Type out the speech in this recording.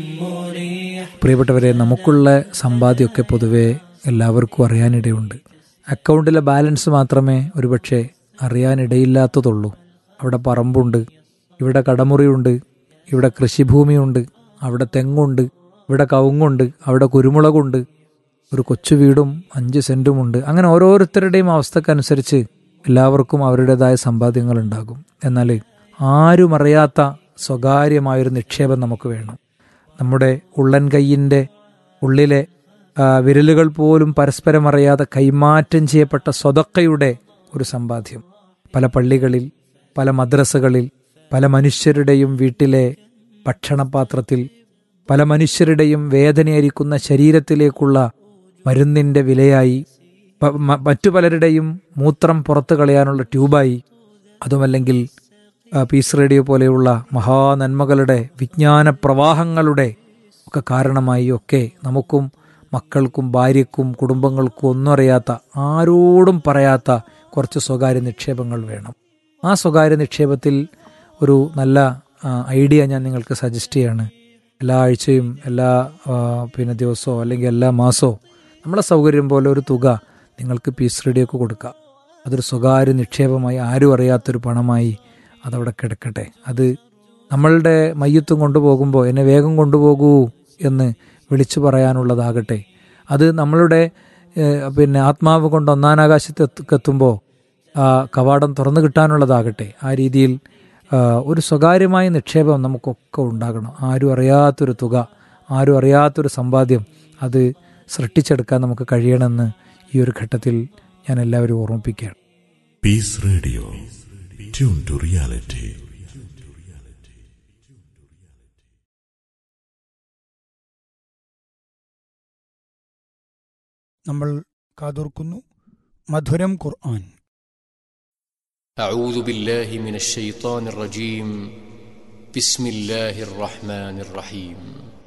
പ്രിയപ്പെട്ടവരെ നമുക്കുള്ള സമ്പാദ്യമൊക്കെ പൊതുവെ എല്ലാവർക്കും അറിയാനിടയുണ്ട് അക്കൗണ്ടിലെ ബാലൻസ് മാത്രമേ ഒരുപക്ഷെ അറിയാനിടയില്ലാത്തതുള്ളൂ അവിടെ പറമ്പുണ്ട് ഇവിടെ കടമുറിയുണ്ട് ഇവിടെ കൃഷിഭൂമിയുണ്ട് അവിടെ തെങ്ങുണ്ട് ഇവിടെ കവുങ്ങുണ്ട് അവിടെ കുരുമുളകുണ്ട് ഒരു കൊച്ചു വീടും അഞ്ച് സെന്റുമുണ്ട് അങ്ങനെ ഓരോരുത്തരുടെയും അവസ്ഥക്കനുസരിച്ച് എല്ലാവർക്കും അവരുടേതായ സമ്പാദ്യങ്ങൾ ഉണ്ടാകും എന്നാൽ ആരും അറിയാത്ത സ്വകാര്യമായൊരു നിക്ഷേപം നമുക്ക് വേണം നമ്മുടെ ഉള്ളൻ കൈയിൻ്റെ ഉള്ളിലെ ആ, വിരലുകൾ പോലും പരസ്പരം അറിയാതെ കൈമാറ്റം ചെയ്യപ്പെട്ട സ്വതക്കയുടെ ഒരു സമ്പാദ്യം പല പള്ളികളിൽ പല മദ്രസകളിൽ പല മനുഷ്യരുടെയും വീട്ടിലെ ഭക്ഷണപാത്രത്തിൽ പല മനുഷ്യരുടെയും വേദനയായിരിക്കുന്ന ശരീരത്തിലേക്കുള്ള മരുന്നിൻ്റെ വിലയായി പ- മ- മറ്റു പലരുടെയും മൂത്രം പുറത്തു കളയാനുള്ള ട്യൂബായി അതുമല്ലെങ്കിൽ ആ, പീസ് റേഡിയോ പോലെയുള്ള മഹാനന്മകളുടെ വിജ്ഞാന പ്രവാഹങ്ങളുടെ ഒക്കെ കാരണമായി ഒക്കെ നമുക്കും മക്കൾക്കും ഭാര്യയ്ക്കും കുടുംബങ്ങൾക്കും ഒന്നും അറിയാത്ത ആരോടും പറയാത്ത കുറച്ച് സ്വകാര്യ നിക്ഷേപങ്ങൾ വേണം ആ സ്വകാര്യ നിക്ഷേപത്തിൽ ഒരു നല്ല ആ, ഐഡിയ ഞാൻ നിങ്ങൾക്ക് സജസ്റ്റ് ചെയ്യാണ് എല്ലാ ആഴ്ചയും എല്ലാ ആ, പിന്നെ ദിവസമോ അല്ലെങ്കിൽ എല്ലാ മാസമോ നമ്മളെ സൗകര്യം പോലെ ഒരു തുക നിങ്ങൾക്ക് പീസ് റേഡിയോക്ക് കൊടുക്കാം അതൊരു സ്വകാര്യ നിക്ഷേപമായി ആരും അറിയാത്തൊരു പണമായി അതവിടെ കിടക്കട്ടെ അത് നമ്മളുടെ മയ്യത്തും കൊണ്ടുപോകുമ്പോൾ എന്നെ വേഗം കൊണ്ടുപോകൂ എന്ന് വിളിച്ചു പറയാനുള്ളതാകട്ടെ അത് നമ്മളുടെ ഏഹ്, പിന്നെ ആത്മാവ് കൊണ്ട് ഒന്നാനാകാശത്തെത്തുമ്പോൾ ആ കവാടം തുറന്നു കിട്ടാനുള്ളതാകട്ടെ ആ രീതിയിൽ ആ, ഒരു സ്വകാര്യമായ നിക്ഷേപം നമുക്കൊക്കെ ഉണ്ടാകണം ആരും അറിയാത്തൊരു തുക ആരും അറിയാത്തൊരു സമ്പാദ്യം അത് സൃഷ്ടിച്ചെടുക്കാൻ നമുക്ക് കഴിയണമെന്ന് ഈ ഒരു ഘട്ടത്തിൽ ഞാൻ എല്ലാവരും ഓർമ്മിപ്പിക്കുകയാണ് Peace Radio. Tune to reality. നമ്മൾ കാതോർക്കുന്നു മധുരം ഖുർആൻ أعوذ بالله من الشيطان الرجيم بسم الله الرحمن الرحيم